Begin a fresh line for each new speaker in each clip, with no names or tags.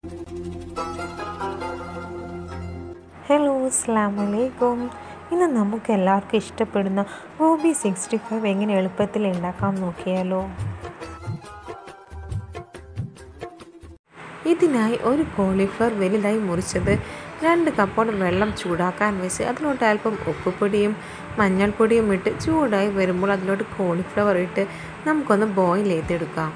hello അസ്സാം വലൈക്കും ഇന്ന് നമുക്ക് എല്ലാവർക്കും ഇഷ്ടപ്പെടുന്ന ഗോബി സിക്സ്റ്റി ഫൈവ് എങ്ങനെ എളുപ്പത്തിൽ ഉണ്ടാക്കാം നോക്കിയാലോ ഇതിനായി ഒരു കോളിഫ്ലവർ വലുതായി മുറിച്ചത് രണ്ട് കപ്പോളം വെള്ളം ചൂടാക്കാൻ വെച്ച് അതിലോട്ട് അല്പം ഉപ്പുപൊടിയും മഞ്ഞൾപ്പൊടിയും ഇട്ട് ചൂടായി വരുമ്പോൾ അതിലോട്ട് കോളിഫ്ലവർ ഇട്ട് നമുക്കൊന്ന് ബോയിൽ ചെയ്തെടുക്കാം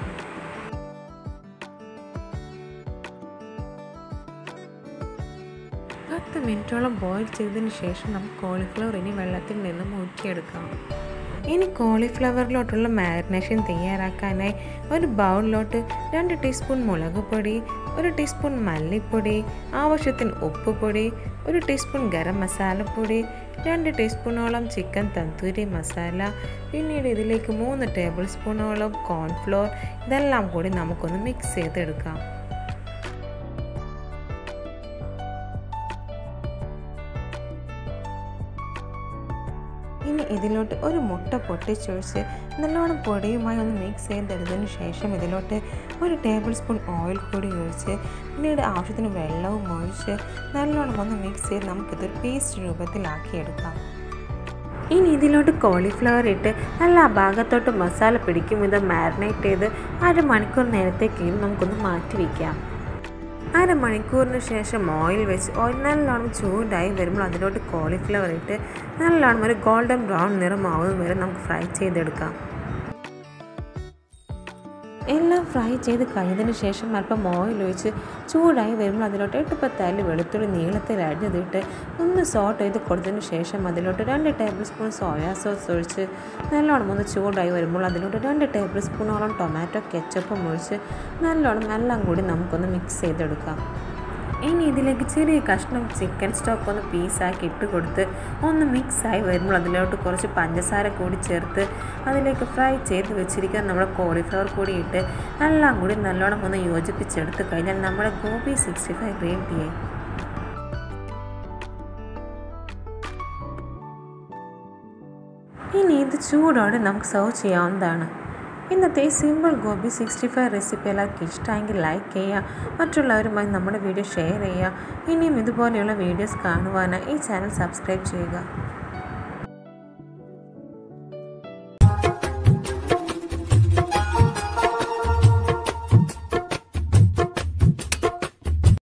പത്ത് മിനിറ്റോളം ബോയിൽ ചെയ്തതിന് ശേഷം നമുക്ക് കോളിഫ്ലവർ ഇനി വെള്ളത്തിൽ നിന്നും ഊറ്റിയെടുക്കാം ഇനി കോളിഫ്ലവറിലോട്ടുള്ള മാരിനേഷൻ തയ്യാറാക്കാനായി ഒരു ബൗളിലോട്ട് രണ്ട് ടീസ്പൂൺ മുളക് പൊടി ഒരു ടീസ്പൂൺ മല്ലിപ്പൊടി ആവശ്യത്തിന് ഉപ്പുപൊടി ഒരു ടീസ്പൂൺ ഗരം മസാലപ്പൊടി രണ്ട് ടീസ്പൂണോളം ചിക്കൻ തന്തൂരി മസാല പിന്നീട് ഇതിലേക്ക് മൂന്ന് ടേബിൾ സ്പൂണോളം കോൺഫ്ലോർ ഇതെല്ലാം കൂടി നമുക്കൊന്ന് മിക്സ് ചെയ്തെടുക്കാം ഇനി ഇതിലോട്ട് ഒരു മുട്ട പൊട്ടിച്ചൊഴിച്ച് നല്ലോണം പൊടിയുമായി ഒന്ന് മിക്സ് ചെയ്തെടുത്തതിന് ശേഷം ഇതിലോട്ട് ഒരു ടേബിൾ സ്പൂൺ ഓയിൽ കൂടി ഒഴിച്ച് പിന്നീട് ആവശ്യത്തിന് വെള്ളവും ഒഴിച്ച് നല്ലോണം ഒന്ന് മിക്സ് ചെയ്ത് നമുക്കിതൊരു പേസ്റ്റ് രൂപത്തിലാക്കിയെടുക്കാം ഇനി ഇതിലോട്ട് കോളിഫ്ലവർ ഇട്ട് നല്ല ഭാഗത്തോട്ട് മസാല പിടിക്കും വിധം മാരിനേറ്റ് ചെയ്ത് അരമണിക്കൂർ നേരത്തേക്ക് നമുക്കൊന്ന് മാറ്റി വയ്ക്കാം അരമണിക്കൂറിന് ശേഷം ഓയിൽ വെച്ച് ഓയിൽ നല്ലോണം ചൂടായി വരുമ്പോൾ അതിലോട്ട് കോളിഫ്ലവർ ഇട്ട് നല്ലോണം ഒരു ഗോൾഡൻ ബ്രൗൺ നിറമാവുന്നത് വരെ നമുക്ക് ഫ്രൈ ചെയ്തെടുക്കാം എല്ലാം ഫ്രൈ ചെയ്ത് കഴിഞ്ഞതിന് ശേഷം അല്പം ഓയിൽ ഒഴിച്ച് ചൂടായി വരുമ്പോൾ അതിലോട്ട് എട്ട് പത്തല്ലി വെളുത്തുള്ളി നീളത്തിൽ അരിഞ്ഞതിട്ട് ഒന്ന് സോട്ട് ചെയ്ത് കൊടുത്തതിന് ശേഷം അതിലോട്ട് രണ്ട് ടേബിൾ സ്പൂൺ സോയാ സോസ് ഒഴിച്ച് നല്ലോണം ഒന്ന് ചൂടായി വരുമ്പോൾ അതിലോട്ട് രണ്ട് ടേബിൾ സ്പൂണോളം ടൊമാറ്റോ കെച്ചപ്പും ഒഴിച്ച് നല്ലോണം എല്ലാം കൂടി നമുക്കൊന്ന് മിക്സ് ചെയ്തെടുക്കാം ഇനി ഇതിലേക്ക് ചെറിയ കഷ്ണം ചിക്കൻ സ്റ്റോക്ക് ഒന്ന് പീസാക്കി ഇട്ട് കൊടുത്ത് ഒന്ന് മിക്സായി വരുമ്പോൾ അതിലോട്ട് കുറച്ച് പഞ്ചസാര കൂടി ചേർത്ത് അതിലേക്ക് ഫ്രൈ ചെയ്ത് വെച്ചിരിക്കുന്ന നമ്മുടെ കോളിഫ്ലവർ കൂടി ഇട്ട് എല്ലാം കൂടി നല്ലോണം ഒന്ന് യോജിപ്പിച്ചെടുത്ത് കഴിഞ്ഞാൽ നമ്മുടെ gobi sixty five green tea ഇനി ഇത് ചൂടോടെ നമുക്ക് സെർവ് ചെയ്യാവുന്നതാണ് ഇന്നത്തെ ഈ simple gobi sixty five recipe എല്ലാവർക്കും ഇഷ്ടമെങ്കിൽ ലൈക്ക് ചെയ്യുക മറ്റുള്ളവരുമായി നമ്മുടെ വീഡിയോ ഷെയർ ചെയ്യുക ഇനിയും ഇതുപോലെയുള്ള വീഡിയോസ് കാണുവാനായി ഈ ചാനൽ സബ്സ്ക്രൈബ് ചെയ്യുക